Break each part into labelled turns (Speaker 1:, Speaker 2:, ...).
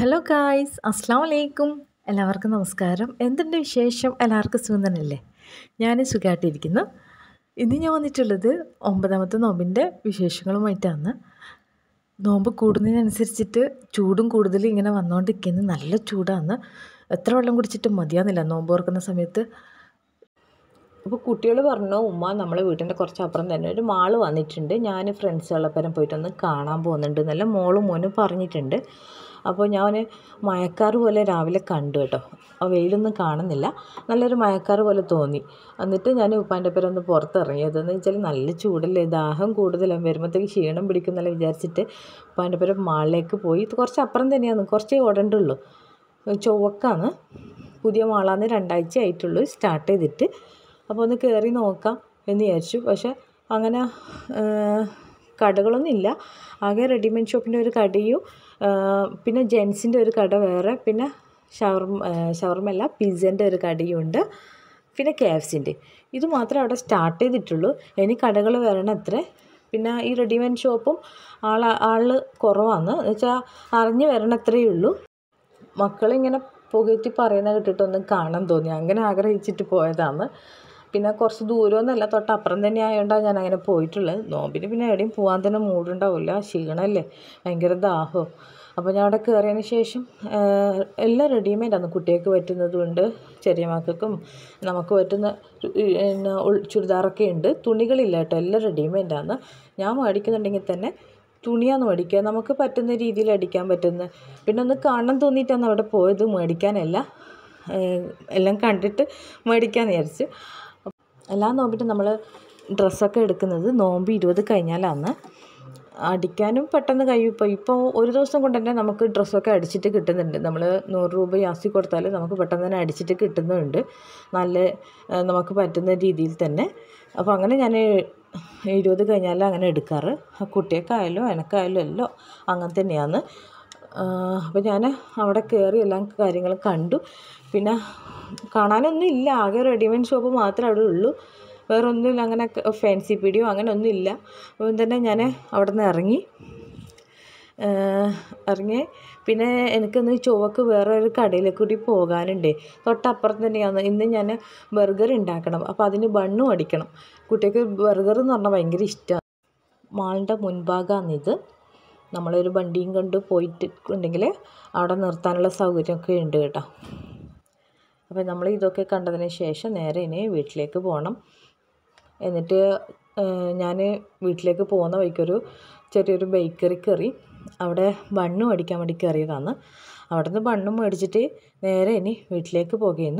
Speaker 1: Hello guys അസ്സാം വലൈക്കും എല്ലാവർക്കും നമസ്കാരം എന്തുണ്ട് വിശേഷം എല്ലാവർക്കും സുഖം തന്നെയല്ലേ ഞാൻ സുഖമായിട്ടിരിക്കുന്നു ഇന്ന് ഞാൻ വന്നിട്ടുള്ളത് ഒമ്പതാമത്തെ നോമ്പിൻ്റെ വിശേഷങ്ങളുമായിട്ടാണ് നോമ്പ് കൂടുന്നതിനനുസരിച്ചിട്ട് ചൂടും കൂടുതൽ ഇങ്ങനെ വന്നുകൊണ്ടിരിക്കുന്നത് നല്ല ചൂടാണ് എത്ര വെള്ളം കുടിച്ചിട്ട് മതിയാകുന്നില്ല നോമ്പ് തുറക്കുന്ന സമയത്ത്
Speaker 2: അപ്പോൾ കുട്ടികൾ പറഞ്ഞു ഉമ്മ നമ്മളെ വീട്ടിൻ്റെ കുറച്ച് അപ്പുറം തന്നെ ഒരു മാള് വന്നിട്ടുണ്ട് ഞാൻ ഫ്രണ്ട്സുകളൊപ്പം പോയിട്ടൊന്ന് കാണാൻ പോകുന്നുണ്ട് എന്നല്ല മോളും മോനും പറഞ്ഞിട്ടുണ്ട് അപ്പോൾ ഞാൻ മയക്കാർ പോലെ രാവിലെ കണ്ടു കേട്ടോ ആ വെയിലൊന്നും കാണുന്നില്ല നല്ലൊരു മയക്കാർ പോലെ തോന്നി എന്നിട്ട് ഞാൻ ഉപ്പാൻ്റെ പേര് ഒന്ന് പുറത്തിറങ്ങിയത് എന്ന് വെച്ചാൽ നല്ല ചൂടല്ലേ ദാഹം കൂടുതലാണ് വരുമ്പോഴത്തേക്ക് ക്ഷീണം പിടിക്കുന്നല്ല വിചാരിച്ചിട്ട് ഉപ്പാൻ്റെ പേര് മാളിലേക്ക് പോയി ഇത് കുറച്ച് അപ്പുറം തന്നെയാണ് കുറച്ചേ ഓടണ്ടുള്ളൂ ചുവക്കാണ് പുതിയ മാളാന്ന് രണ്ടാഴ്ച ആയിട്ടുള്ളൂ സ്റ്റാർട്ട് ചെയ്തിട്ട് അപ്പോൾ ഒന്ന് കയറി നോക്കാം എന്ന് വിചാരിച്ചു പക്ഷേ അങ്ങനെ കടകളൊന്നും ഇല്ല ആകെ റെഡിമെയ്ഡ് ഷോപ്പിൻ്റെ ഒരു കടയും പിന്നെ ജെൻസിൻ്റെ ഒരു കട വേറെ പിന്നെ ഷവർമ ഷവർമല്ല പിസ്സേൻ്റെ ഒരു കടയും ഉണ്ട് പിന്നെ കെ എഫ് സിൻ്റെ ഇത് മാത്രമേ അവിടെ സ്റ്റാർട്ട് ചെയ്തിട്ടുള്ളൂ ഇനി കടകൾ വരണം അത്ര പിന്നെ ഈ റെഡിമെയ്ഡ് ഷോപ്പും ആൾ ആൾ കുറവാണ് എന്ന് വെച്ചാൽ അറിഞ്ഞ് വരണത്രയേ ഉള്ളൂ മക്കളിങ്ങനെ പുകഴ്ത്തി പറയുന്ന കേട്ടിട്ടൊന്നും കാണാൻ തോന്നി അങ്ങനെ ആഗ്രഹിച്ചിട്ട് പോയതാണ് പിന്നെ കുറച്ച് ദൂരമൊന്നുമല്ല തൊട്ടപ്പുറം തന്നെ ആയതുകൊണ്ടാണ് ഞാൻ അങ്ങനെ പോയിട്ടുള്ളത് നോമ്പിന് പിന്നെ എവിടെയും പോകാൻ തന്നെ മൂടുണ്ടാവില്ല ക്ഷീണമല്ലേ ഭയങ്കര ദാഹവും അപ്പോൾ ഞാൻ അവിടെ കയറിയതിന് ശേഷം എല്ലാം റെഡിമെയ്ഡാണ് കുട്ടികൾക്ക് പറ്റുന്നതുണ്ട് ചെറിയ മക്കൾക്കും നമുക്ക് പറ്റുന്ന പിന്നെ ചുരിദാറൊക്കെ ഉണ്ട് തുണികളില്ല കേട്ടോ എല്ലാം റെഡിമെയ്ഡാണ് ഞാൻ മേടിക്കുന്നുണ്ടെങ്കിൽ തന്നെ തുണിയാണ് മേടിക്കുക നമുക്ക് പറ്റുന്ന രീതിയിൽ അടിക്കാൻ പറ്റുന്ന പിന്നെ ഒന്ന് കാണാൻ തോന്നിയിട്ടാണ് അവിടെ പോയത് മേടിക്കാനല്ല എല്ലാം കണ്ടിട്ട് മേടിക്കാമെന്ന് വിചാരിച്ച് എല്ലാ നോമ്പിനും നമ്മൾ ഡ്രസ്സൊക്കെ എടുക്കുന്നത് നോമ്പ് ഇരുപത് കഴിഞ്ഞാലാണ് അടിക്കാനും പെട്ടെന്ന് കഴിയും ഇപ്പോൾ ഇപ്പോൾ ഒരു ദിവസം കൊണ്ട് തന്നെ നമുക്ക് ഡ്രസ്സൊക്കെ അടിച്ചിട്ട് കിട്ടുന്നുണ്ട് നമ്മൾ നൂറ് രൂപ യാസി കൊടുത്താൽ നമുക്ക് പെട്ടെന്ന് തന്നെ അടിച്ചിട്ട് കിട്ടുന്നുണ്ട് നല്ല നമുക്ക് പറ്റുന്ന രീതിയിൽ തന്നെ അപ്പോൾ അങ്ങനെ ഞാൻ ഇരുപത് കഴിഞ്ഞാൽ അങ്ങനെ എടുക്കാറ് കുട്ടിയൊക്കെയായാലും എനക്കായാലും എല്ലാം അങ്ങനെ തന്നെയാണ് അപ്പോൾ ഞാൻ അവിടെ കയറി എല്ലാ കാര്യങ്ങളും കണ്ടു പിന്നെ കാണാനൊന്നും ഇല്ല ആകെ റെഡിമെയ്ഡ് ഷോപ്പ് മാത്രമേ അവിടെ ഉള്ളൂ വേറെ ഒന്നുമില്ല അങ്ങനെ ഫാൻസി പീടിയോ അങ്ങനെ ഒന്നുമില്ല അപ്പം തന്നെ ഞാൻ അവിടെ നിന്ന് ഇറങ്ങി ഇറങ്ങി പിന്നെ എനിക്കൊന്ന് ചുവക്ക് വേറെ ഒരു കടയിലേക്ക് കൂടി പോകാനുണ്ട് തൊട്ടപ്പുറത്ത് തന്നെയാണ് ഇന്ന് ഞാൻ ബർഗർ ഉണ്ടാക്കണം അപ്പോൾ അതിന് ബണ്ണും അടിക്കണം കുട്ടിക്ക് ബർഗർ എന്ന് പറഞ്ഞാൽ ഭയങ്കര ഇഷ്ടമാണ് മാളിൻ്റെ മുൻഭാഗമാണിത് നമ്മളൊരു വണ്ടിയും കൊണ്ട് പോയിട്ട് ഉണ്ടെങ്കിൽ അവിടെ നിർത്താനുള്ള സൗകര്യമൊക്കെ ഉണ്ട് കേട്ടോ അപ്പോൾ നമ്മൾ ഇതൊക്കെ കണ്ടതിന് ശേഷം നേരെ ഇനി വീട്ടിലേക്ക് പോകണം എന്നിട്ട് ഞാൻ വീട്ടിലേക്ക് പോകുന്ന വഴിക്കൊരു ചെറിയൊരു ബേക്കറി കയറി അവിടെ ബണ്ണ് മേടിക്കാൻ വേണ്ടി കയറിയതാണ് അവിടെ നിന്ന് ബണ്ണും മേടിച്ചിട്ട് നേരെ ഇനി വീട്ടിലേക്ക് പോകുകയെന്ന്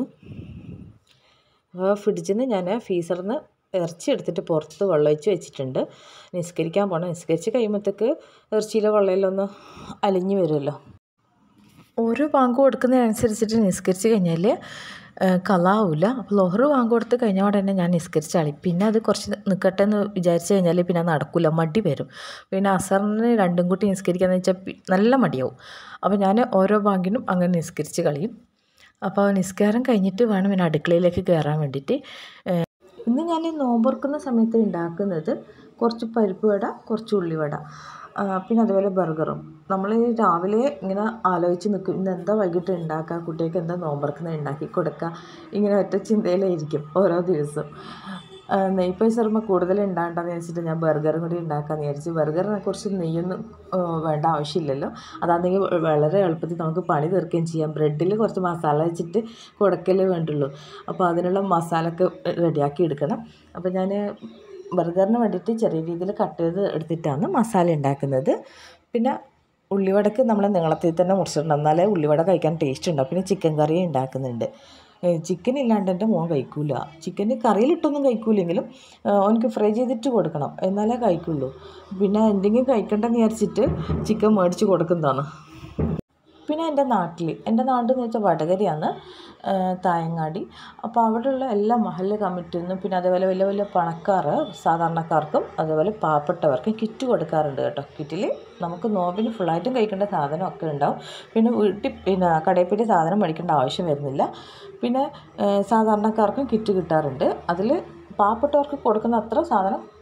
Speaker 2: അപ്പോൾ ഫ്രിഡ്ജിൽ നിന്ന് ഞാൻ ഫീസറിൽ നിന്ന് ഇറച്ചി എടുത്തിട്ട് പുറത്ത് വെള്ളം ഒഴിച്ച് വെച്ചിട്ടുണ്ട് നിസ്കരിക്കാൻ പോകണം നിസ്കരിച്ച് കഴിയുമ്പോഴത്തേക്ക് ഇറച്ചിയിലെ വെള്ളമെല്ലാം അലിഞ്ഞു വരുമല്ലോ
Speaker 1: ഓരോ ബാങ്ക് കൊടുക്കുന്നതിനനുസരിച്ചിട്ട് നിസ്കരിച്ച് കഴിഞ്ഞാൽ കലാവില്ല അപ്പോൾ ലോഹറ് ബാങ്ക് കൊടുത്ത് കഴിഞ്ഞ ഉടനെ ഞാൻ നിസ്കരിച്ചാളി പിന്നെ അത് കുറച്ച് നിൽക്കട്ടെ എന്ന് വിചാരിച്ച് കഴിഞ്ഞാൽ പിന്നെ നടക്കില്ല മടി വരും പിന്നെ അസറിന് രണ്ടും കൂട്ടി നിസ്കരിക്കാന്ന് വെച്ചാൽ നല്ല മടിയാവും അപ്പോൾ ഞാൻ ഓരോ ബാങ്കിനും അങ്ങനെ നിസ്കരിച്ച് കളയും അപ്പോൾ നിസ്കാരം കഴിഞ്ഞിട്ട് വേണം പിന്നെ അടുക്കളയിലേക്ക് കയറാൻ വേണ്ടിയിട്ട്
Speaker 2: ഇന്ന് ഞാൻ നോമ്പുറക്കുന്ന സമയത്ത് ഉണ്ടാക്കുന്നത് കുറച്ച് പരിപ്പ് വട കുറച്ച് ഉള്ളിവട പിന്നെ അതുപോലെ ബർഗറും നമ്മൾ രാവിലെ ഇങ്ങനെ ആലോചിച്ച് നിൽക്കും ഇന്ന് എന്താ വൈകിട്ട് ഉണ്ടാക്കുക കുട്ടികൾക്ക് എന്താ നോമ്പുറക്കുന്നത് ഉണ്ടാക്കി കൊടുക്കുക ഇങ്ങനെ ഒറ്റ ചിന്തയിലായിരിക്കും ഓരോ ദിവസവും നെയ്യ് ശർമ്മ കൂടുതൽ ഉണ്ടാകണ്ടെന്ന് വെച്ചിട്ട് ഞാൻ ബർഗറും കൂടി ഉണ്ടാക്കാമെന്ന് വിചാരിച്ചു ബർഗറിനെ കുറിച്ച് നെയ്യൊന്നും വേണ്ട ആവശ്യമില്ലല്ലോ അതാണെങ്കിൽ വളരെ എളുപ്പത്തിൽ നമുക്ക് പണി തീർക്കുകയും ചെയ്യാം ബ്രെഡിൽ കുറച്ച് മസാല വെച്ചിട്ട് കൊടുക്കലേ വേണ്ടുള്ളൂ അപ്പോൾ അതിനുള്ള മസാലയൊക്കെ റെഡിയാക്കി എടുക്കണം അപ്പോൾ ഞാൻ ബർഗറിന് വേണ്ടിയിട്ട് ചെറിയ രീതിയിൽ കട്ട് ചെയ്ത് എടുത്തിട്ടാണ് മസാല ഉണ്ടാക്കുന്നത് പിന്നെ ഉള്ളിവടക്ക് നമ്മൾ നീളത്തിൽ തന്നെ മുറിച്ചിട്ടുണ്ട് എന്നാലേ ഉള്ളിവട കഴിക്കാൻ ടേസ്റ്റ് ഉണ്ടാവും പിന്നെ ചിക്കൻ കറിയും ഉണ്ടാക്കുന്നുണ്ട് ചിക്കൻ ഇല്ലാണ്ട് എൻ്റെ മോൻ കഴിക്കൂല ചിക്കന് കറിയിലിട്ടൊന്നും കഴിക്കൂലെങ്കിലും അവനക്ക് ഫ്രൈ ചെയ്തിട്ട് കൊടുക്കണം എന്നാലേ കഴിക്കുള്ളൂ പിന്നെ എന്തെങ്കിലും കഴിക്കണ്ടെന്ന് വിചാരിച്ചിട്ട് ചിക്കൻ മേടിച്ച് കൊടുക്കുന്നതാണ് പിന്നെ എൻ്റെ നാട്ടിൽ എൻ്റെ നാട് എന്ന് വെച്ചാൽ വടകരയാണ് തായങ്ങാടി അപ്പോൾ അവിടെയുള്ള എല്ലാ മഹല്ല് കമ്മിറ്റിയിൽ നിന്നും പിന്നെ അതേപോലെ വലിയ വലിയ പണക്കാർ സാധാരണക്കാർക്കും അതേപോലെ പാവപ്പെട്ടവർക്കും കിറ്റ് കൊടുക്കാറുണ്ട് കേട്ടോ കിറ്റിൽ നമുക്ക് നോമ്പിന് ഫുള്ളായിട്ടും കഴിക്കേണ്ട സാധനമൊക്കെ ഉണ്ടാവും പിന്നെ വീട്ടിൽ പിന്നെ കടയിൽ പോയിട്ട് സാധനം മേടിക്കേണ്ട ആവശ്യം വരുന്നില്ല പിന്നെ സാധാരണക്കാർക്കും കിറ്റ് കിട്ടാറുണ്ട് അതിൽ പാവപ്പെട്ടവർക്ക് കൊടുക്കുന്ന അത്ര സാധനം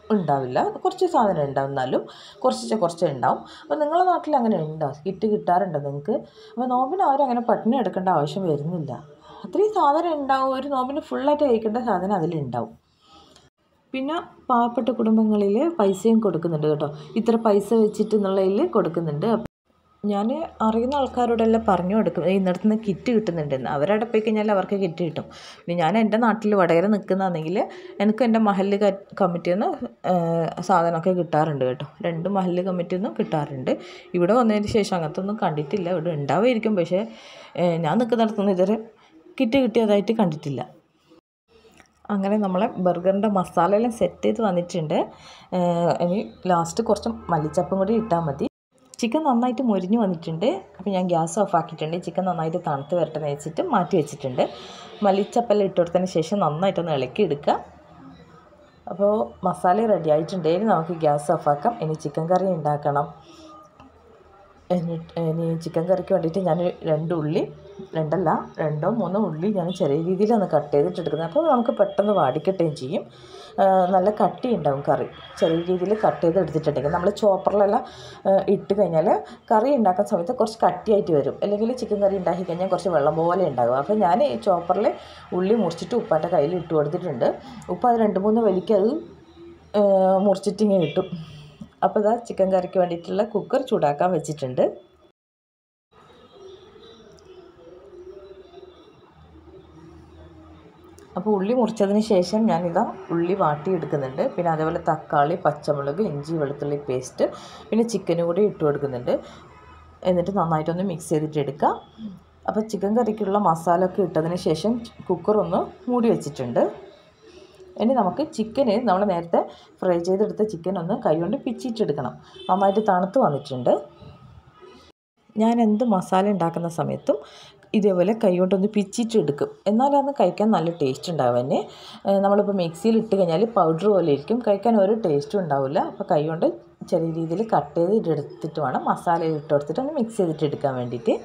Speaker 1: ഉണ്ടാവില്ല കുറച്ച് സാധനം ഉണ്ടാവും എന്നാലും കുറച്ച് കുറച്ച് ഉണ്ടാവും അപ്പോൾ നിങ്ങളുടെ നാട്ടിൽ അങ്ങനെ ഉണ്ടോ കിറ്റ് കിട്ടാറുണ്ടോ നിങ്ങൾക്ക് അപ്പോൾ നോമ്പിന് ആരും അങ്ങനെ പട്ടിണി എടുക്കേണ്ട ആവശ്യം വരുന്നില്ല അത്രയും സാധനം ഉണ്ടാവും ഒരു നോമ്പിന് ഫുള്ളായിട്ട് കഴിക്കേണ്ട സാധനം അതിലുണ്ടാവും പിന്നെ പാവപ്പെട്ട കുടുംബങ്ങളിൽ പൈസയും കൊടുക്കുന്നുണ്ട് കേട്ടോ ഇത്ര പൈസ വെച്ചിട്ട് എന്നുള്ളതിൽ കൊടുക്കുന്നുണ്ട് അപ്പം ഞാൻ അറിയുന്ന ആൾക്കാരോടെല്ലാം പറഞ്ഞു കൊടുക്കും ഇന്നടത്ത് നിന്ന് കിറ്റ് കിട്ടുന്നുണ്ടെന്ന് അവരവിടെ പോയി കഴിഞ്ഞാൽ അവർക്ക് കിറ്റ് കിട്ടും പിന്നെ ഞാൻ എൻ്റെ നാട്ടിൽ വടകര നിൽക്കുന്നതാണെങ്കിൽ എനിക്ക് എൻ്റെ മഹല്ല് കമ്മിറ്റിയിൽ നിന്ന് സാധനമൊക്കെ കിട്ടാറുണ്ട് കേട്ടോ രണ്ട് മഹല്ല് കമ്മിറ്റിയിൽ നിന്നും കിട്ടാറുണ്ട് ഇവിടെ വന്നതിന് ശേഷം അങ്ങനത്തെ ഒന്നും കണ്ടിട്ടില്ല ഇവിടെ ഉണ്ടാവുമായിരിക്കും പക്ഷേ ഏഹ്, ഞാൻ നിൽക്കുന്നിടത്തൊന്നും ഇതുവരെ കിറ്റ് കിട്ടിയതായിട്ട് കണ്ടിട്ടില്ല അങ്ങനെ നമ്മളെ ബർഗറിൻ്റെ മസാലയെല്ലാം സെറ്റ് ചെയ്ത് വന്നിട്ടുണ്ട് ഏഹ് ഇനി ലാസ്റ്റ് കുറച്ച് മല്ലിച്ചപ്പും കൂടി ഇട്ടാൽ മതി ചിക്കൻ നന്നായിട്ട് മൊരിഞ്ഞ് വന്നിട്ടുണ്ട് അപ്പോൾ ഞാൻ ഗ്യാസ് ഓഫ് ആക്കിയിട്ടുണ്ട് ചിക്കൻ നന്നായിട്ട് തണുത്ത് വരട്ടെ എന്ന് വെച്ചിട്ട് മാറ്റി വെച്ചിട്ടുണ്ട് മല്ലിച്ചപ്പെല്ലാം ഇട്ട് കൊടുത്തതിന് ശേഷം നന്നായിട്ടൊന്ന് ഇളക്കി എടുക്കുക അപ്പോൾ മസാല റെഡി ആയിട്ടുണ്ട് ഇനി നമുക്ക് ഗ്യാസ് ഓഫ് ആക്കാം ഇനി ചിക്കൻ കറി ഉണ്ടാക്കണം ഇനി ഇനി ചിക്കൻ കറിക്ക് വേണ്ടിയിട്ട് ഞാൻ രണ്ട് ഉള്ളി രണ്ടല്ല രണ്ടോ മൂന്നോ ഉള്ളി ഞാൻ ചെറിയ രീതിയിലാണ് കട്ട് ചെയ്തിട്ട് എടുക്കുന്നത് അപ്പോൾ നമുക്ക് പെട്ടെന്ന് വാടിക്കട്ടുകയും ചെയ്യും ആ, നല്ല കട്ടി ഉണ്ടാവും കറി ചെറിയ രീതിയിൽ കട്ട് ചെയ്ത് എടുത്തിട്ടുണ്ടെങ്കിൽ നമ്മൾ ചോപ്പറിലെല്ലാം ആ, ഇട്ട് കഴിഞ്ഞാൽ കറി ഉണ്ടാക്കുന്ന സമയത്ത് കുറച്ച് കട്ടിയായിട്ട് വരും അല്ലെങ്കിൽ ചിക്കൻ കറി ഉണ്ടാക്കി കഴിഞ്ഞാൽ കുറച്ച് വെള്ളം പോലെ ഉണ്ടാകും അപ്പോൾ ഞാൻ ഈ ചോപ്പറിൽ ഉള്ളി മുറിച്ചിട്ട് ഉപ്പാൻ്റെ കയ്യിൽ ഇട്ട് കൊടുത്തിട്ടുണ്ട് ഉപ്പ് അത് രണ്ട് മൂന്ന് വലിക്ക് അത് ആ, മുറിച്ചിട്ട് ഇങ്ങനെ കിട്ടും അപ്പോൾ ഇതാ ചിക്കൻ കറിക്ക് വേണ്ടിയിട്ടുള്ള കുക്കർ ചൂടാക്കാൻ വെച്ചിട്ടുണ്ട് അപ്പോൾ ഉള്ളി മുറിച്ചതിന് ശേഷം ഞാനിതാ ഉള്ളി വാട്ടിയെടുക്കുന്നുണ്ട് പിന്നെ അതേപോലെ തക്കാളി പച്ചമുളക് ഇഞ്ചി വെളുത്തുള്ളി പേസ്റ്റ് പിന്നെ ചിക്കനും കൂടി ഇട്ട് കൊടുക്കുന്നുണ്ട് എന്നിട്ട് നന്നായിട്ടൊന്ന് മിക്സ് ചെയ്തിട്ട് എടുക്കുക അപ്പോൾ ചിക്കൻ കറിക്കുള്ള മസാല ഒക്കെ ഇട്ടതിന് ശേഷം കുക്കർ ഒന്ന് മൂടി വെച്ചിട്ടുണ്ട് ഇനി നമുക്ക് ചിക്കന് നമ്മൾ നേരത്തെ ഫ്രൈ ചെയ്തെടുത്ത ചിക്കൻ ഒന്ന് കൈകൊണ്ട് പിച്ചിട്ടെടുക്കണം നന്നായിട്ട് തണുത്ത് വന്നിട്ടുണ്ട് ഞാൻ എന്ത് മസാല ഉണ്ടാക്കുന്ന സമയത്തും ഇതേപോലെ കൈകൊണ്ടൊന്ന് പിച്ചിട്ടെടുക്കും എന്നാലാണ് കഴിക്കാൻ നല്ല ടേസ്റ്റ് ഉണ്ടാവും തന്നെ നമ്മളിപ്പോൾ മിക്സിയിൽ ഇട്ട് കഴിഞ്ഞാൽ പൗഡർ പോലെ ഇരിക്കും കഴിക്കാൻ ഒരു ടേസ്റ്റും ഉണ്ടാവില്ല അപ്പോൾ കൈകൊണ്ട് ചെറിയ രീതിയിൽ കട്ട് ചെയ്ത് എടുത്തിട്ട് വേണം മസാല ഇട്ട് കൊടുത്തിട്ട് ഒന്ന് മിക്സ് ചെയ്തിട്ട് എടുക്കാൻ വേണ്ടിയിട്ട്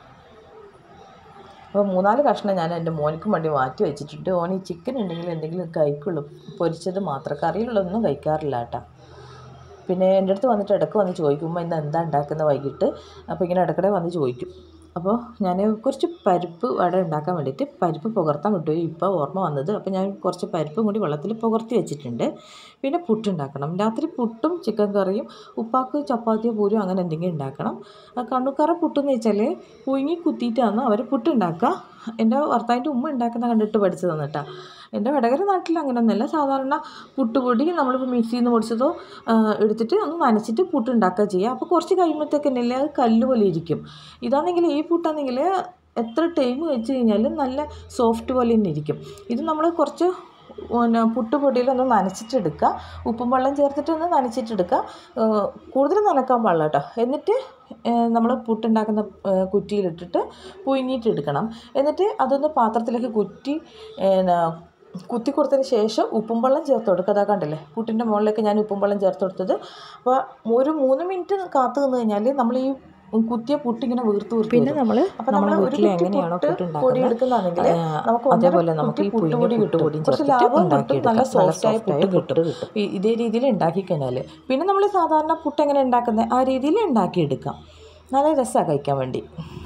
Speaker 1: അപ്പോൾ മൂന്നാല് കഷ്ണം ഞാൻ എൻ്റെ മോനിക്കും വേണ്ടി മാറ്റി വെച്ചിട്ടുണ്ട് ഓൻ ഈ ചിക്കൻ ഉണ്ടെങ്കിൽ എന്തെങ്കിലും കഴിക്കുള്ളൂ പൊരിച്ചത് മാത്രം കറിയിലുള്ളതൊന്നും കഴിക്കാറില്ല കേട്ടോ പിന്നെ എൻ്റെ അടുത്ത് വന്നിട്ട് ഇടയ്ക്ക് വന്ന് ചോദിക്കും ഉമ്മ ഇന്ന് എന്താ ഉണ്ടാക്കുന്ന വൈകിട്ട് അപ്പോൾ ഇങ്ങനെ ഇടയ്ക്കിടെ വന്ന് ചോദിക്കും അപ്പോൾ ഞാൻ കുറച്ച് പരിപ്പ് വട ഉണ്ടാക്കാൻ വേണ്ടിയിട്ട് പരിപ്പ് പുകർത്താൻ വിട്ടു ഇപ്പോൾ ഓർമ്മ വന്നത് അപ്പോൾ ഞാൻ കുറച്ച് പരിപ്പും കൂടി വെള്ളത്തിൽ പുകർത്തി വെച്ചിട്ടുണ്ട് പിന്നെ പുട്ടുണ്ടാക്കണം രാത്രി പുട്ടും ചിക്കൻ കറിയും ഉപ്പാക്ക് ചപ്പാത്തിയോ പൂരിയോ അങ്ങനെ എന്തെങ്കിലും ഉണ്ടാക്കണം ആ കണ്ണുക്കാറ പുട്ടെന്ന് വെച്ചാൽ പുഴുങ്ങി കുത്തിയിട്ടാണ് അവർ പുട്ടുണ്ടാക്കുക എൻ്റെ ഭർത്താവിൻ്റെ ഉമ്മ ഉണ്ടാക്കുന്ന കണ്ടിട്ട് പഠിച്ചതാണ് കേട്ടോ എൻ്റെ വടകര നാട്ടിൽ അങ്ങനെയൊന്നുമല്ല സാധാരണ പുട്ടുപൊടി നമ്മളിപ്പോൾ മിക്സിയിൽ നിന്ന് പൊടിച്ചതോ ആ, എടുത്തിട്ട് ഒന്ന് നനച്ചിട്ട് പുട്ട് ഉണ്ടാക്കുക ചെയ്യുക അപ്പോൾ കുറച്ച് കഴിയുമ്പോഴത്തേക്കല്ലേ അത് കല്ല് പോലെ ഇരിക്കും ഇതാണെങ്കിൽ ഈ പുട്ടാണെങ്കിൽ എത്ര ടൈം വെച്ച് കഴിഞ്ഞാലും നല്ല സോഫ്റ്റ് പോലെ തന്നെ ഇരിക്കും ഇത് നമ്മൾ കുറച്ച് പിന്നെ പുട്ടുപൊടിയിലൊന്ന് നനച്ചിട്ടെടുക്കുക ഉപ്പും വെള്ളം ചേർത്തിട്ട് ഒന്ന് നനച്ചിട്ടെടുക്കുക ഏഹ് കൂടുതൽ നനക്കാൻ പാടില്ല കേട്ടോ എന്നിട്ട് നമ്മൾ പുട്ടുണ്ടാക്കുന്ന ഏഹ് കുറ്റിയിലിട്ടിട്ട് പുഴുങ്ങിയിട്ട് എടുക്കണം എന്നിട്ട് അതൊന്ന് പാത്രത്തിലേക്ക് കുറ്റി ഏഹ് കുത്തി കൊടുത്തതിന് ശേഷം ഉപ്പും വെള്ളം ചേർത്ത് കൊടുക്കുക അതാ കണ്ടില്ലേ പുട്ടിൻ്റെ മുകളിലേക്ക് ഞാൻ ഉപ്പും വെള്ളം ചേർത്ത് കൊടുത്തത് അപ്പോൾ ഒരു മൂന്ന് മിനിറ്റ് കാത്തു നിന്ന് കഴിഞ്ഞാൽ നമ്മൾ ഈ കുത്തിയ പുട്ടിങ്ങനെ വീർത്ത് വീർത്ത്
Speaker 2: പിന്നെ
Speaker 1: വരും.
Speaker 2: നമ്മൾ
Speaker 1: അപ്പോൾ
Speaker 2: നമ്മളെ
Speaker 1: നമ്മൾ ഒരു
Speaker 2: വീട്ടിൽ
Speaker 1: കുറ്റി
Speaker 2: എങ്ങനെയാണോ
Speaker 1: പുട്ട്
Speaker 2: പുട്ട്
Speaker 1: പൊടി
Speaker 2: ഉണ്ടാക്കുന്നത്
Speaker 1: എടുക്കുന്നതാണെങ്കിൽ
Speaker 2: ആ,
Speaker 1: നമുക്ക്
Speaker 2: അതേപോലെ
Speaker 1: ഒന്നര
Speaker 2: നമുക്ക് ഈ
Speaker 1: കുറ്റി
Speaker 2: പുഴുങ്ങിയ
Speaker 1: പുട്ടുപൊടി
Speaker 2: പുട്ട്
Speaker 1: കിട്ടും
Speaker 2: പൊടിയും
Speaker 1: കുറച്ച്
Speaker 2: ചേർത്തിട്ട്
Speaker 1: ലാഭം കിട്ടും
Speaker 2: ഉണ്ടാക്കിയെടുക്കാം.
Speaker 1: നല്ല
Speaker 2: നല്ല
Speaker 1: സോഫ്റ്റായ
Speaker 2: soft ആയ
Speaker 1: പുട്ട്
Speaker 2: പുട്ട്
Speaker 1: കിട്ടും
Speaker 2: കിട്ടും.
Speaker 1: ഈ- ഇതേ രീതിയിൽ ഉണ്ടാക്കി കഴിഞ്ഞാൽ പിന്നെ നമ്മൾ സാധാരണ പുട്ട് എങ്ങനെ ഉണ്ടാക്കുന്നത് ആ രീതിയിൽ ഉണ്ടാക്കിയെടുക്കാം നല്ല രസമാണ് കഴിക്കാൻ വേണ്ടി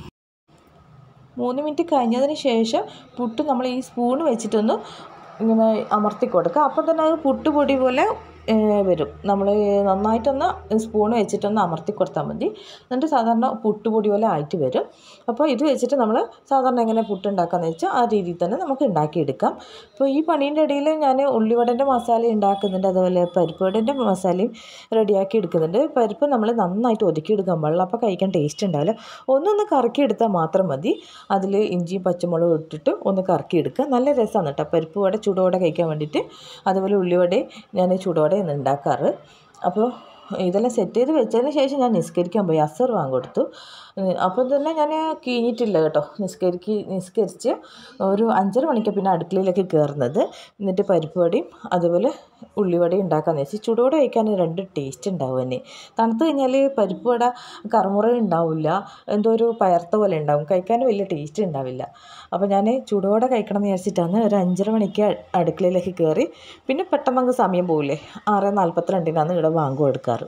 Speaker 1: മൂന്ന് മിനിറ്റ് കഴിഞ്ഞതിന് ശേഷം പുട്ട് നമ്മൾ ഈ സ്പൂൺ വെച്ചിട്ടൊന്ന് ഇങ്ങനെ അമർത്തി കൊടുക്കുക അപ്പോൾ തന്നെ അത് പുട്ടുപൊടി പോലെ ഏഹ്, വരും നമ്മൾ നന്നായിട്ടൊന്ന് സ്പൂൺ വെച്ചിട്ടൊന്ന് അമർത്തി കൊടുത്താൽ മതി എന്നിട്ട് സാധാരണ പുട്ടുപൊടി പോലെ ആയിട്ട് വരും അപ്പോൾ ഇത് വെച്ചിട്ട് നമ്മൾ സാധാരണ എങ്ങനെ പുട്ടുണ്ടാക്കാന്ന് വെച്ചാൽ ആ രീതിയിൽ തന്നെ നമുക്ക് ഉണ്ടാക്കിയെടുക്കാം അപ്പോൾ ഈ പണീൻ്റെ ഇടയിൽ ഞാൻ ഉള്ളിവടൻ്റെ മസാല ഉണ്ടാക്കുന്നുണ്ട് അതുപോലെ പരിപ്പ് വടൻ്റെ മസാലയും റെഡിയാക്കി എടുക്കുന്നുണ്ട് പരിപ്പ് നമ്മൾ നന്നായിട്ട് ഒതുക്കിയെടുക്കാൻ പാടില്ല അപ്പോൾ കഴിക്കാൻ ടേസ്റ്റ് ഉണ്ടാവില്ല ഒന്നൊന്ന് കറക്കി എടുത്താൽ മാത്രം മതി അതിൽ ഇഞ്ചിയും പച്ചമുളകും ഇട്ടിട്ട് ഒന്ന് കറക്കി എടുക്കുക നല്ല രസമാണ് കേട്ടോ പരിപ്പ് വട ചൂടോടെ കഴിക്കാൻ വേണ്ടിയിട്ട് അതുപോലെ ഉള്ളിവടയും ഞാൻ ചൂടോടെ ആണ് ഉണ്ടാക്കാറ് അപ്പോൾ ഇതെല്ലാം സെറ്റ് ചെയ്ത് വെച്ചതിന് ശേഷം ഞാൻ നിസ്കരിക്കാൻ പോയി അസർ വാങ്ങി കൊടുത്തു അപ്പോൾ തന്നെ ഞാൻ കീഞ്ഞിട്ടില്ല കേട്ടോ നിസ്കരിക്ക് നിസ്കരിച്ച് ഒരു അഞ്ചര മണിക്ക് പിന്നെ അടുക്കളയിലേക്ക് കയറുന്നത് എന്നിട്ട് പരിപ്പ് വടയും അതുപോലെ ഉള്ളിവടയും ഉണ്ടാക്കാമെന്ന് വെച്ച് ചൂടോടെ കഴിക്കാൻ രണ്ട് ടേസ്റ്റ് ഉണ്ടാവും തന്നെ തണുത്ത് കഴിഞ്ഞാൽ പരിപ്പ് വട കറുമുറ ഉണ്ടാവില്ല എന്തോ ഒരു പയർത്ത പോലെ ഉണ്ടാവും കഴിക്കാൻ വലിയ ടേസ്റ്റ് ഉണ്ടാവില്ല അപ്പോൾ ഞാൻ ചൂടോടെ കഴിക്കണം എന്ന് വിചാരിച്ചിട്ടാണ് ഒരു അഞ്ചര മണിക്ക് അടുക്കളയിലേക്ക് കയറി പിന്നെ പെട്ടെന്ന് അങ്ങ് സമയം പോകില്ലേ ആറ് നാൽപ്പത്തിരണ്ടിനാണ് ഇവിടെ ബാങ്ക് എടുക്കാറ്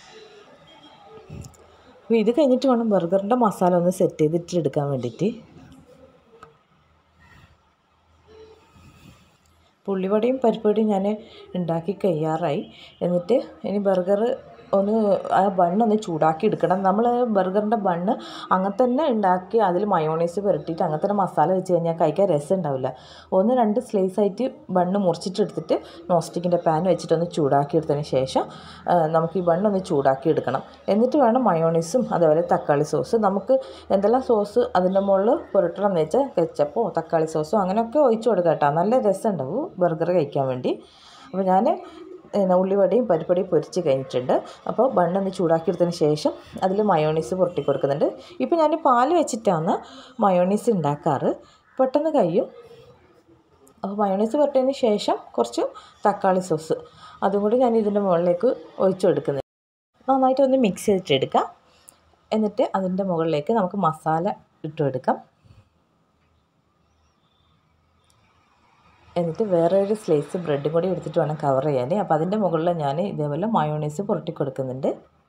Speaker 1: അപ്പോൾ ഇത് കഴിഞ്ഞിട്ട് വേണം ബർഗറിൻ്റെ മസാല ഒന്ന് സെറ്റ് ചെയ്തിട്ട് എടുക്കാൻ വേണ്ടിയിട്ട് പുള്ളിവടയും പരിപ്പുവടയും ഞാൻ ഉണ്ടാക്കി കഴിയാറായി എന്നിട്ട് ഇനി ബർഗർ ഒന്ന് ആ ബണ്ണൊന്ന് ചൂടാക്കി എടുക്കണം നമ്മൾ ബർഗറിൻ്റെ ബണ്ണ് അങ്ങനെ തന്നെ ഉണ്ടാക്കി അതിൽ മയോണൈസ് പുരട്ടിയിട്ട് അങ്ങനെ തന്നെ മസാല വെച്ച് കഴിഞ്ഞാൽ കഴിക്കാൻ രസം ഉണ്ടാവില്ല ഒന്ന് രണ്ട് സ്ലൈസ് ആയിട്ട് ബണ്ണ് മുറിച്ചിട്ട് എടുത്തിട്ട് നോൺ സ്റ്റിക്കിൻ്റെ പാൻ വെച്ചിട്ടൊന്ന് ചൂടാക്കി എടുത്തതിന് ശേഷം ആ, നമുക്ക് ഈ ബണ്ണൊന്ന് ചൂടാക്കി എടുക്കണം എന്നിട്ട് വേണം മയോണൈസും അതേപോലെ തക്കാളി സോസ് നമുക്ക് എന്തെല്ലാം സോസ് അതിൻ്റെ മുകളിൽ പുരട്ടണം എന്ന് വെച്ചാൽ കെച്ചപ്പോ തക്കാളി സോസോ അങ്ങനെയൊക്കെ ഒഴിച്ചു കൊടുക്കാം കേട്ടോ നല്ല രസം ഉണ്ടാവും ബർഗർ കഴിക്കാൻ വേണ്ടി അപ്പോൾ ഞാൻ പിന്നെ ഉള്ളിവടയും പരിപ്പടിയും പൊരിച്ച് കഴിഞ്ഞിട്ടുണ്ട് അപ്പോൾ ബണ്ണൊന്ന് ചൂടാക്കി എടുത്തതിന് ശേഷം അതിൽ മയോണീസ് പുരട്ടി കൊടുക്കുന്നുണ്ട് ഇപ്പോൾ ഞാൻ പാൽ വെച്ചിട്ടാണ് മയോണീസ് ഉണ്ടാക്കാറ് പെട്ടെന്ന് കഴിയും അപ്പോൾ മയോണൈസ് പുരട്ടിയതിന് ശേഷം കുറച്ച് തക്കാളി സോസ് അതും കൂടി ഞാൻ ഇതിൻ്റെ മുകളിലേക്ക് ഒഴിച്ചു കൊടുക്കുന്നുണ്ട് നന്നായിട്ട് ഒന്ന് മിക്സ് ചെയ്തിട്ടെടുക്കാം എന്നിട്ട് അതിൻ്റെ മുകളിലേക്ക് നമുക്ക് മസാല ഇട്ട് കൊടുക്കാം എന്നിട്ട് വേറെ ഒരു സ്ലൈസ് ബ്രെഡും കൂടി എടുത്തിട്ട് വേണം കവർ ചെയ്യാൻ അപ്പോൾ അതിൻ്റെ മുകളിൽ ഞാൻ ഇതേപോലെ മയോണൈസ് പുരട്ടി കൊടുക്കുന്നുണ്ട്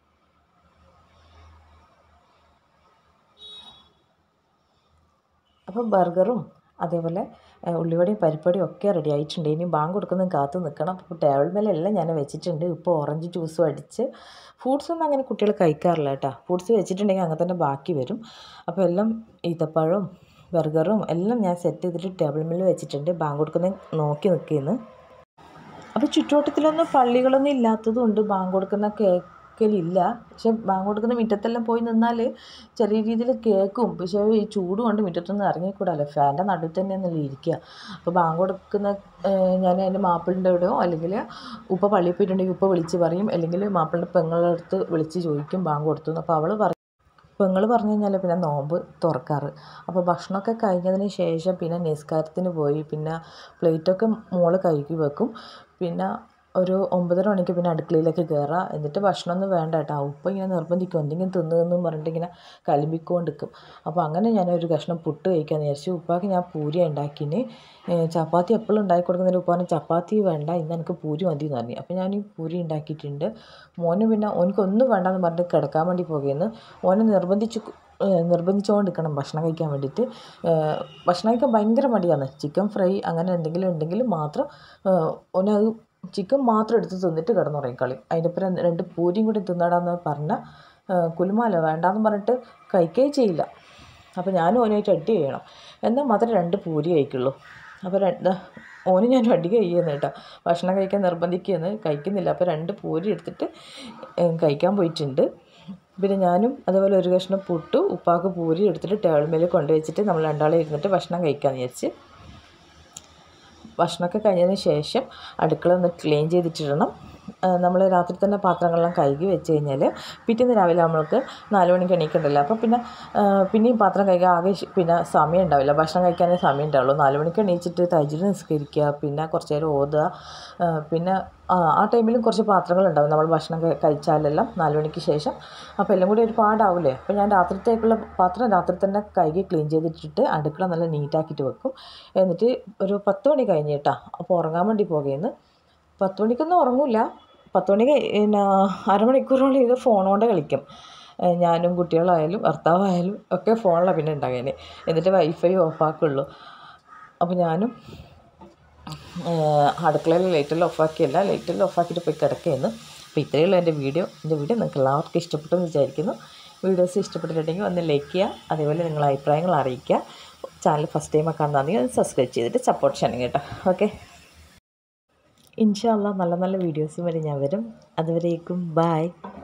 Speaker 1: അപ്പോൾ ബർഗറും അതേപോലെ ഏഹ്, ഉള്ളിവടയും പരിപ്പടിയും ഒക്കെ റെഡി ആയിട്ടുണ്ട് ഇനി ബാങ്ക് കൊടുക്കുന്നത് കാത്തു നിൽക്കണം അപ്പോൾ ടേബിൾ മേലെല്ലാം ഞാൻ വെച്ചിട്ടുണ്ട് ഇപ്പോൾ ഓറഞ്ച് ജ്യൂസും അടിച്ച് ഫ്രൂട്ട്സ് ഒന്നും അങ്ങനെ കുട്ടികൾ കഴിക്കാറില്ല കേട്ടോ ഫ്രൂട്ട്സ് വെച്ചിട്ടുണ്ടെങ്കിൽ അങ്ങനെ തന്നെ ബാക്കി വരും അപ്പോൾ എല്ലാം ഈത്തപ്പഴവും ബർഗറും എല്ലാം ഞാൻ സെറ്റ് ചെയ്തിട്ട് ടേബിൾ മേൽ വെച്ചിട്ടുണ്ട് ബാങ്ക് കൊടുക്കുന്നത് നോക്കി നിൽക്കുന്നു അപ്പോൾ ചുറ്റുവട്ടത്തിലൊന്നും പള്ളികളൊന്നും ഇല്ലാത്തത് കൊണ്ട് ബാങ്ക് കൊടുക്കുന്ന കേൾക്കലില്ല പക്ഷെ ബാങ്ക് കൊടുക്കുന്ന മുറ്റത്തെല്ലാം പോയി നിന്നാൽ ചെറിയ രീതിയിൽ കേൾക്കും പക്ഷേ ഈ ചൂട് കൊണ്ട് മുറ്റത്തൊന്നും ഇറങ്ങിക്കൂടാല്ലോ ഫാൻ്റെ നടുവിൽ തന്നെയാണല്ലോ ഇരിക്കുക അപ്പോൾ ബാങ്ക് കൊടുക്കുന്ന ഏഹ്, ഞാൻ എൻ്റെ മാപ്പിളിൻ്റെ അവിടെയോ അല്ലെങ്കിൽ ഉപ്പ പള്ളിയിൽ പോയിട്ടുണ്ടെങ്കിൽ ഉപ്പ വിളിച്ച് പറയും അല്ലെങ്കിൽ മാപ്പിളിൻ്റെ പെങ്ങളുടെ അടുത്ത് വിളിച്ച് ചോദിക്കും ബാങ്ക് കൊടുത്തു എന്ന്. അപ്പോൾ അവൾ പറയും പെങ്ങൾ പറഞ്ഞു കഴിഞ്ഞാൽ പിന്നെ നോമ്പ് തുറക്കാറ് അപ്പോൾ ഭക്ഷണമൊക്കെ കഴിഞ്ഞതിന് ശേഷം പിന്നെ നിസ്കാരത്തിന് പോയി പിന്നെ പ്ലേറ്റൊക്കെ മോള് കഴുകി വെക്കും പിന്നെ ഒരു ഒമ്പതര മണിക്ക് പിന്നെ അടുക്കളയിലേക്ക് കയറുക എന്നിട്ട് ഭക്ഷണമൊന്നും വേണ്ട കേട്ടോ ഉപ്പ ഇങ്ങനെ നിർബന്ധിക്കും എന്തെങ്കിലും തിന്നുമെന്നും പറഞ്ഞിട്ട് ഇങ്ങനെ കലിമ്പിക്കൊണ്ടിരിക്കും അപ്പോൾ അങ്ങനെ ഞാൻ ഒരു കഷ്ണം പുട്ട് കഴിക്കാമെന്ന് വിചാരിച്ചു ഉപ്പാക്ക് ഞാൻ പൂരി ഉണ്ടാക്കിന് ചപ്പാത്തി എപ്പോഴും ഉണ്ടാക്കി കൊടുക്കുന്നതിന് ഉപ്പ പറഞ്ഞു ചപ്പാത്തി വേണ്ട ഇന്ന് എനിക്ക് പൂരി മതി എന്ന് പറഞ്ഞു അപ്പോൾ ഞാൻ ഈ പൂരി ഉണ്ടാക്കിയിട്ടുണ്ട് മോന് പിന്നെ ഓനക്കൊന്നും വേണ്ടെന്ന് പറഞ്ഞിട്ട് കിടക്കാൻ വേണ്ടി പോകുന്നു ഓനെ നിർബന്ധിച്ച് നിർബന്ധിച്ചുകൊണ്ട് നിൽക്കണം ഭക്ഷണം കഴിക്കാൻ വേണ്ടിയിട്ട് ഏഹ് ഭക്ഷണം കഴിക്കാൻ ഭയങ്കര മടിയാണ് ചിക്കൻ ഫ്രൈ അങ്ങനെ എന്തെങ്കിലും ഉണ്ടെങ്കിൽ മാത്രം ഏഹ് ഓനത് ചിക്കൻ മാത്രം എടുത്ത് തിന്നിട്ട് കിടന്നുറങ്ങി കളി അതിൻ്റെ ഒപ്പം രണ്ട് പൂരിയും കൂടി തിന്നടാന്ന് പറഞ്ഞാൽ കുലുമാല വേണ്ടാന്ന് പറഞ്ഞിട്ട് കഴിക്കുകയും ചെയ്യില്ല അപ്പോൾ ഞാനും ഓനുമായിട്ട് അടി ചെയ്യണം എന്നാൽ മാത്രം രണ്ട് പൂരി കഴിക്കുള്ളൂ അപ്പോൾ രണ്ട് ഓന് ഞാൻ അടി കഴിയുന്നു കേട്ടോ ഭക്ഷണം കഴിക്കാൻ നിർബന്ധിക്കുകയെന്ന് കഴിക്കുന്നില്ല അപ്പോൾ രണ്ട് പൂരി എടുത്തിട്ട് ഏഹ് കഴിക്കാൻ പോയിട്ടുണ്ട് പിന്നെ ഞാനും അതേപോലെ ഒരു കഷ്ണം പുട്ടു ഉപ്പാക്ക് പൂരി എടുത്തിട്ട് ടേബിൾ മേൽ കൊണ്ടുവച്ചിട്ട് നമ്മൾ രണ്ടാളെ ഇരുന്നിട്ട് ഭക്ഷണം കഴിക്കാമെന്ന് വിചാരിച്ച് ഭക്ഷണമൊക്കെ കഴിഞ്ഞതിന് ശേഷം അടുക്കള ഒന്ന് ക്ലീൻ ചെയ്തിട്ടിടണം നമ്മൾ രാത്രി തന്നെ പാത്രങ്ങളെല്ലാം കഴുകി വെച്ച് കഴിഞ്ഞാൽ പിറ്റേന്ന് രാവിലെ നമ്മൾക്ക് നാല് മണിക്ക് എണീക്കണ്ടല്ലോ അപ്പോൾ പിന്നെ ആ, പിന്നെയും പാത്രം കഴുകാൻ ആകെ ശ- പിന്നെ സമയം ഉണ്ടാവില്ല ഭക്ഷണം കഴിക്കാനേ സമയം ഉണ്ടാവുള്ളൂ നാല് മണിക്ക് എണീച്ചിട്ട് തൈജിൽ നിസ്കരിക്കുക പിന്നെ കുറച്ച് നേരം ഓതുക ആ, പിന്നെ ആ ആ ടൈമിലും കുറച്ച് പാത്രങ്ങളുണ്ടാവും നമ്മൾ ഭക്ഷണം കഴി- കഴിച്ചാലെല്ലാം നാല് മണിക്ക് ശേഷം അപ്പോൾ എല്ലാം കൂടി ഒരുപാടാവില്ലേ അപ്പോൾ ഞാൻ രാത്രിത്തേക്കുള്ള പാത്രം രാത്രി തന്നെ കഴുകി ക്ലീൻ ചെയ്തിട്ടിട്ട് അടുക്കള നല്ല നീറ്റാക്കിയിട്ട് വെക്കും എന്നിട്ട് ഒരു പത്ത് മണി കഴിഞ്ഞിട്ടാ അപ്പോൾ ഉറങ്ങാൻ വേണ്ടി പോകുന്നു പത്ത് മണിക്കൊന്നും ഉറങ്ങില്ല പത്ത് മണി കഴി- പിന്നെ അരമണിക്കൂറോളം ഇത് ഫോൺ കൊണ്ട് കളിക്കും ഏഹ് ഞാനും കുട്ടികളായാലും ഭർത്താവായാലും ഒക്കെ ഫോണിലാണ് പിന്നെ ഉണ്ടാകാൻ എന്നിട്ട് വൈഫൈ ഓഫാക്കുള്ളൂ അപ്പോൾ ഞാനും ഏഹ് അടുക്കളയിൽ ലൈറ്റെല്ലാം ഓഫാക്കിയല്ല ലൈറ്റെല്ലാം ഓഫാക്കിയിട്ട് പോയി കിടക്കുകയെന്ന് അപ്പോൾ ഇത്രയേ ഉള്ളൂ എൻ്റെ വീഡിയോ എൻ്റെ വീഡിയോ നിങ്ങൾക്ക് എല്ലാവർക്കും ഇഷ്ടപ്പെട്ടു എന്ന് വിചാരിക്കുന്നു വീഡിയോസ് ഇഷ്ടപ്പെട്ടിട്ടുണ്ടെങ്കിൽ ഒന്ന് ലൈക്ക് ചെയ്യുക അതേപോലെ നിങ്ങളുടെ അഭിപ്രായങ്ങൾ അറിയിക്കുക ചാനൽ ഫസ്റ്റ് ടൈം കാണുന്നതാണെങ്കിൽ ഒന്ന് സബ്സ്ക്രൈബ് ചെയ്തിട്ട് സപ്പോർട്ട് ചെയ്യണം കേട്ടോ ഓക്കെ ഇൻഷാല്ല നല്ല നല്ല വീഡിയോസും വരെ ഞാൻ വരും അതുവരേക്കും ബായ്